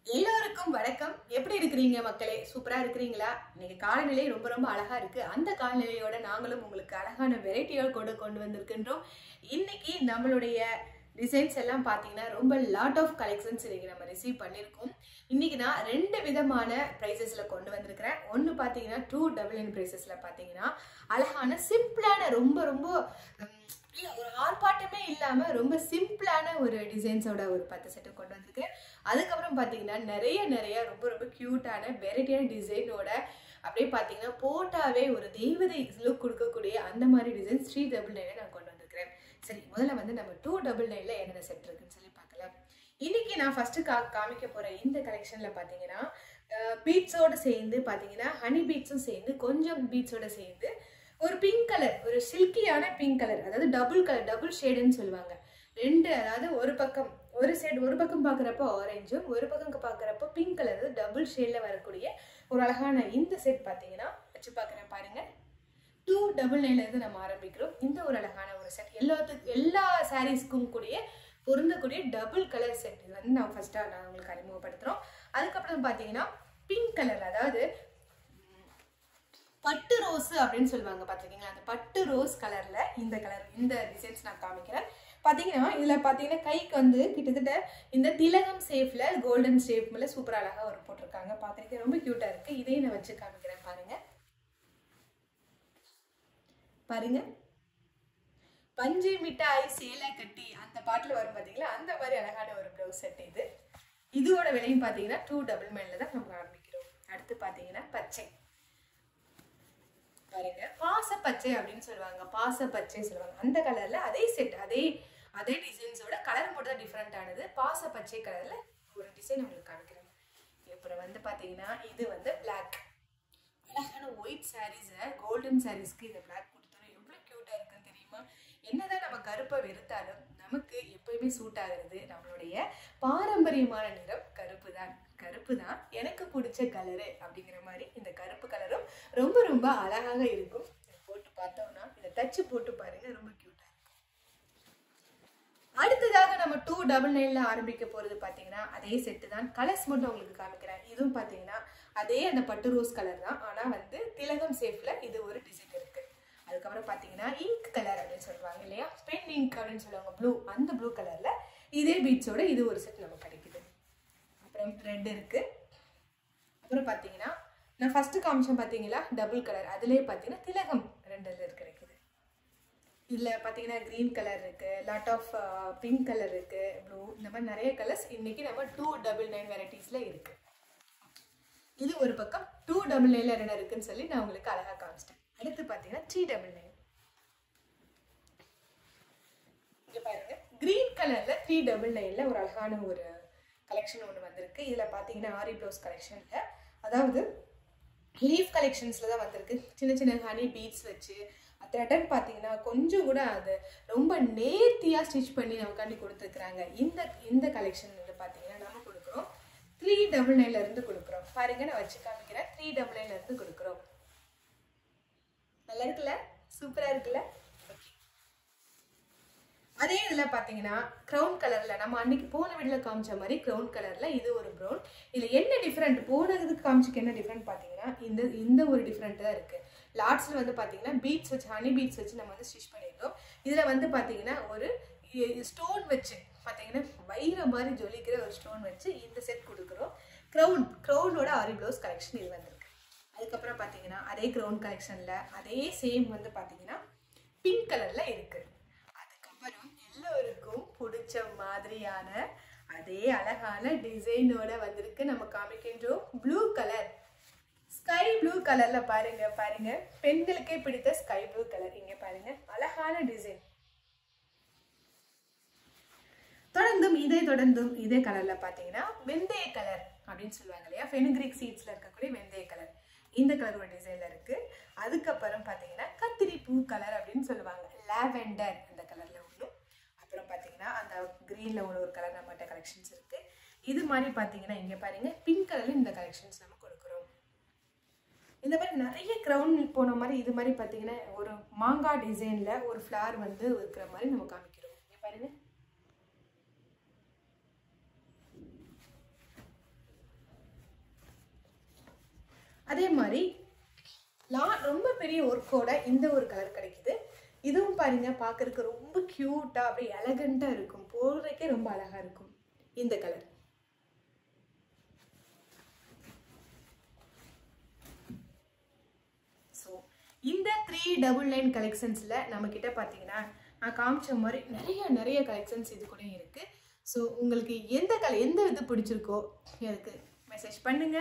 எல்லோருக்கும் வணக்கம் எப்படி இருக்கிறீங்க மக்களே சூப்பரா இருக்கிறீங்களா இன்னைக்கு காலநிலை ரொம்ப ரொம்ப அழகா இருக்கு அந்த காலநிலையோட நாங்களும் உங்களுக்கு அழகான வெரைட்டிகள் கூட கொண்டு வந்திருக்கின்றோம் இன்னைக்கு நம்மளுடைய டிசைன்ஸ் எல்லாம் பார்த்தீங்கன்னா ரொம்ப லாட் ஆஃப் கலெக்ஷன்ஸ் இன்னைக்கு நம்ம ரிசீவ் பண்ணியிருக்கோம் இன்னைக்கு நான் ரெண்டு விதமான ப்ரைஸஸில் கொண்டு வந்திருக்கிறேன் ஒன்று பார்த்தீங்கன்னா டூ டபுள் நைன் ப்ரைஸஸில் பார்த்தீங்கன்னா அழகான சிம்பிளான ரொம்ப ரொம்ப உம், அப்படியே ஒரு ஆர்ப்பாட்டமே இல்லாமல் ரொம்ப சிம்பிளான ஒரு டிசைன்ஸோட ஒரு பத்து செட்டு கொண்டு வந்திருக்கேன் அதுக்கப்புறம் பார்த்தீங்கன்னா நிறைய நிறைய ரொம்ப ரொம்ப க்யூட்டான வெரைட்டியான டிசைனோட அப்படியே பார்த்தீங்கன்னா போட்டாவே ஒரு தெய்வதை லுக் கொடுக்கக்கூடிய அந்த மாதிரி டிசைன் த்ரீ டபுள் நைனை நான் கொண்டு வந்திருக்கிறேன் சரி முதல்ல வந்து நம்ம டூ டபுள் நைனில் என்னென்ன செட் இருக்குன்னு சொல்லி பார்க்கலாம் இன்னைக்கு நான் ஃபர்ஸ்ட் கா காமிக்க போற இந்த கலெக்ஷன்ல பாத்தீங்கன்னா பீட்ஸோட சேர்ந்து பாத்தீங்கன்னா ஹனி பீட்ஸும் சேர்ந்து கொஞ்சம் பீட்ஸோட சேர்ந்து ஒரு பிங்க் கலர் ஒரு சில்கியான பிங்க் கலர் அதாவது டபுள் கலர் டபுள் ஷேடுன்னு சொல்லுவாங்க ரெண்டு அதாவது ஒரு பக்கம் ஒரு சைடு ஒரு பக்கம் பார்க்குறப்போ ஆரஞ்சும் ஒரு பக்கம் பார்க்குறப்போ பிங்க் கலர் அதாவது டபுள் ஷேடில் வரக்கூடிய ஒரு அழகான இந்த செட் பார்த்தீங்கன்னா வச்சு பார்க்குறேன் பாருங்க டூ டபுள் நைன்லேருந்து நம்ம ஆரம்பிக்கிறோம் இந்த ஒரு அழகான ஒரு செட் எல்லாத்துக்கும் எல்லா சாரீஸ்க்கும் கூடிய பொருந்தக்கூடிய டபுள் கலர் செட் இது வந்து நான் ஃபர்ஸ்ட்டாக நான் உங்களுக்கு அறிமுகப்படுத்துகிறோம் அதுக்கப்புறம் பார்த்தீங்கன்னா பிங்க் கலர் அதாவது ம், பட்டு ரோஸ் அப்படின்னு சொல்லுவாங்க பார்த்துருக்கீங்களா அந்த பட்டு ரோஸ் கலரில் இந்த கலர் இந்த டிசைன்ஸ் நான் காமிக்கிறேன் பார்த்தீங்கன்னா இதில் பார்த்தீங்கன்னா கைக்கு வந்து கிட்டத்தட்ட இந்த திலகம் சேஃப்ல கோல்டன் ஷேப்ல சூப்பர் அழகாக ஒரு போட்டிருக்காங்க பார்க்குறதுக்கு ரொம்ப க்யூட்டாக இருக்குது இதையும் நான் வச்சு காமிக்கிறேன் பாருங்க பாருங்க பஞ்சு மிட்டாய் சேலை கட்டி அந்த பாட்டில் வரும் பார்த்தீங்களா அந்த மாதிரி அழகான ஒரு ப்ளவுஸ் செட் இது இதோட விலையும் பார்த்தீங்கன்னா டூ டபுள் மேல தான் நம்ம ஆரம்பிக்கிறோம் அடுத்து பார்த்தீங்கன்னா பச்சை பாருங்க பாச பச்சை அப்படின்னு சொல்லுவாங்க பாச பச்சை சொல்லுவாங்க அந்த கலர்ல அதே செட் அதே அதே டிசைன்ஸோட கலர் மட்டும் தான் டிஃப்ரெண்ட் ஆனது பாச பச்சை கலர்ல ஒரு டிசைன் உங்களுக்கு காமிக்கிறேன் அப்புறம் வந்து பாத்தீங்கன்னா இது வந்து பிளாக் அழகான ஒயிட் சாரீஸை கோல்டன் சாரீஸ்க்கு இந்த பிளாக் கொடுத்தோம் எவ்வளோ க்யூட்டாக இருக்குன்னு தெரியுமா என்னதான் நம்ம கருப்பை வெறுத்தாலும் நமக்கு எப்பயுமே சூட் ஆகுறது நம்மளுடைய பாரம்பரியமான நிறம் கருப்பு தான் கருப்பு தான் எனக்கு பிடிச்ச கலரு அப்படிங்கிற மாதிரி இந்த கருப்பு கலரும் ரொம்ப ரொம்ப அழகாக இருக்கும் இதை போட்டு பார்த்தோம்னா இதை தச்சு போட்டு பாருங்க ரொம்ப க்யூட்டாக அடுத்ததாக நம்ம டூ டபுள் நைன்ல ஆரம்பிக்க போறது பாத்தீங்கன்னா அதே செட்டு தான் கலர்ஸ் மட்டும் உங்களுக்கு காமிக்கிறேன் இதுவும் பாத்தீங்கன்னா அதே அந்த பட்டு ரோஸ் கலர் தான் ஆனா வந்து திலகம் சேஃப்ல இது ஒரு டிசைன் இருக்கு அதுக்கப்புறம் பாத்தீங்கன்னா இங்க் கலர் அப்படின்னு சொல்லுவாங்க இல்லையா பென் இங்க் அப்படின்னு சொல்லுவாங்க ப்ளூ அந்த ப்ளூ கலர்ல இதே பீட்ஸோட இது ஒரு செட் நமக்கு கிடைக்குது அப்புறம் ரெட் இருக்கு அப்புறம் பாத்தீங்கன்னா நான் ஃபர்ஸ்ட் காமிச்சேன் பாத்தீங்களா டபுள் கலர் அதுலயே பாத்தீங்கன்னா திலகம் ரெண்டு இது கிடைக்குது இதில் பார்த்தீங்கன்னா க்ரீன் கலர் இருக்கு லாட் ஆஃப் பிங்க் கலர் இருக்கு ப்ளூ இந்த மாதிரி நிறைய கலர்ஸ் இன்னைக்கு நம்ம டூ டபுள் நைன் வெரைட்டிஸ்ல இருக்கு இது ஒரு பக்கம் டூ டபுள் நைன்ல என்ன இருக்குன்னு சொல்லி நான் உங்களுக்கு அழகா காமிச்சிட்டேன் அடுத்து பார்த்தீங்கன்னா த்ரீ டபுள் நைன் இங்க பாருங்க கிரீன் கலர்ல த்ரீ டபுள் நைன்ல ஒரு அழகான ஒரு கலெக்ஷன் ஒன்று வந்திருக்கு இதில் பார்த்தீங்கன்னா ஆரி ப்ளவுஸ் கலெக்ஷன்ல அதாவது லீஃப் கலெக்ஷன்ஸில் தான் வந்திருக்கு சின்ன சின்ன ஹனி பீட்ஸ் வச்சு த்ரெட்டன் பார்த்தீங்கன்னா கொஞ்சம் கூட அது ரொம்ப நேர்த்தியாக ஸ்டிச் பண்ணி நமக்காண்டி கொடுத்துருக்குறாங்க இந்த இந்த கலெக்ஷன் வந்து பார்த்தீங்கன்னா நம்ம கொடுக்குறோம் த்ரீ டபுள் நைன்ல இருந்து கொடுக்குறோம் பாருங்க நான் வச்சு காமிக்கிறேன் த்ரீ டபுள் நைன்ல இருந்து கொடுக்குறோம் நல்லா இருக்குல்ல சூப்பரா இருக்குல்ல அதே இதில் பார்த்தீங்கன்னா க்ரௌன் கலரில் நம்ம அன்னைக்கு போன வீடியோவில் காமிச்ச மாதிரி க்ரௌன் கலரில் இது ஒரு ப்ரௌன் இதில் என்ன டிஃப்ரெண்ட் போனதுக்கு காமிச்சுக்கு என்ன டிஃப்ரெண்ட் பார்த்தீங்கன்னா இந்த இந்த ஒரு டிஃப்ரெண்ட் தான் இருக்குது லாட்ஸில் வந்து பார்த்தீங்கன்னா பீட்ஸ் வச்சு ஹனி பீட்ஸ் வச்சு நம்ம வந்து ஸ்டிச் பண்ணியிருந்தோம் இதில் வந்து பார்த்தீங்கன்னா ஒரு ஸ்டோன் வச்சு பார்த்தீங்கன்னா வைர மாதிரி ஜொலிக்கிற ஒரு ஸ்டோன் வச்சு இந்த செட் கொடுக்குறோம் க்ரௌன் க்ரௌனோட ஆரி ப்ளவுஸ் கலெக்ஷன் இது வந்திருக்கு அதுக்கப்புறம் பார்த்தீங்கன்னா அதே க்ரௌன் கலெக்ஷனில் அதே சேம் வந்து பார்த்தீங்கன்னா பிங்க் கலரில் இருக்குது அதுக்கப்புறம் எல்லோருக்கும் பிடிச்ச மாதிரியான அதே அழகான டிசைனோட வந்திருக்கு நம்ம காமிக்கின்றோம் ப்ளூ கலர் ஸ்கை ப்ளூ கலர்ல பாருங்க பாருங்க பெண்களுக்கே பிடித்த ஸ்கை ப்ளூ கலர் இங்க பாருங்க அழகான டிசைன் தொடர்ந்தும் இதே தொடர்ந்தும் இதே கலர்ல பாத்தீங்கன்னா வெந்தய கலர் அப்படின்னு சொல்லுவாங்க இல்லையா ஃபெனுக்ரிக் சீட்ஸ்ல இருக்கக்கூடிய வெந்தய கலர் இந்த கலர் ஒரு டிசைன்ல இருக்கு அதுக்கப்புறம் பாத்தீங்கன்னா கத்திரி பூ கலர் அப்படின்னு சொல்லுவாங்க லாவெண்டர் அந்த கலர்ல ஒன்றும் அப்புறம் பாத்தீங்கன்னா அந்த கிரீன்ல ஒரு ஒரு கலர் நம்மகிட்ட கலெக்ஷன்ஸ் இருக்கு இது மாதிரி பாத்தீங்கன்னா இங்க பாருங்க பிங்க் கலர்ல இந்த கலெக்ஷன்ஸ் நம்ம கொடுக்குறோம் இந்த மாதிரி நிறைய க்ரௌன் போன மாதிரி இது மாதிரி பார்த்தீங்கன்னா ஒரு மாங்காய் டிசைனில் ஒரு ஃப்ளார் வந்து இருக்கிற மாதிரி நம்ம காமிக்கிறோம் இங்க பாருங்க அதே மாதிரி லா ரொம்ப பெரிய ஒர்க்கோட இந்த ஒரு கலர் கிடைக்குது இதுவும் பாருங்க பார்க்கறதுக்கு ரொம்ப க்யூட்டாக அப்படியே எலகண்ட்டாக இருக்கும் போடுறதுக்கே ரொம்ப அழகாக இருக்கும் இந்த கலர் ஸோ இந்த த்ரீ டபுள் நைன் கலெக்ஷன்ஸில் நம்மக்கிட்ட பார்த்தீங்கன்னா நான் காமிச்ச மாதிரி நிறைய நிறைய கலெக்ஷன்ஸ் இது கூட இருக்குது ஸோ உங்களுக்கு எந்த கலர் எந்த இது பிடிச்சிருக்கோ எனக்கு மெசேஜ் பண்ணுங்க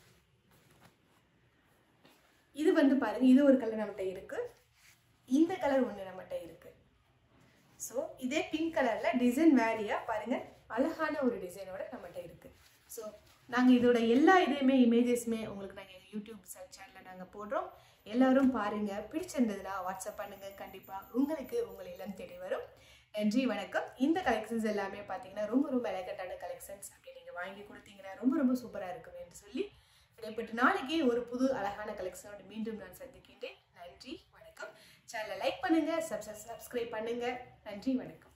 இது வந்து பாருங்க இது ஒரு கலர் நம்மகிட்ட இருக்கு இந்த கலர் ஒன்று நம்மகிட்ட இருக்கு ஸோ இதே பிங்க் கலரில் டிசைன் வேரியாக பாருங்க அழகான ஒரு டிசைனோட நம்மகிட்ட இருக்கு ஸோ நாங்கள் இதோட எல்லா இதையுமே இமேஜஸ்மே உங்களுக்கு நாங்கள் எங்கள் யூடியூப் சேனலில் நாங்கள் போடுறோம் எல்லாரும் பாருங்க பிடிச்சிருந்ததுன்னா வாட்ஸ்அப் பண்ணுங்க கண்டிப்பாக உங்களுக்கு உங்கள் இல்லம் தேடி வரும் நன்றி வணக்கம் இந்த கலெக்ஷன்ஸ் எல்லாமே பார்த்தீங்கன்னா ரொம்ப ரொம்ப எலகண்டான கலெக்ஷன்ஸ் அப்படி நீங்கள் வாங்கி கொடுத்தீங்கன்னா ரொம்ப ரொம்ப சூப்பராக இருக்கும் என்று சொல்லி விடைபெற்று நாளைக்கு ஒரு புது அழகான கலெக்ஷனோட மீண்டும் நான் சந்திக்கின்றேன் நன்றி வணக்கம் சேனலை லைக் பண்ணுங்க சப்ஸ்கிரைப் பண்ணுங்க நன்றி வணக்கம்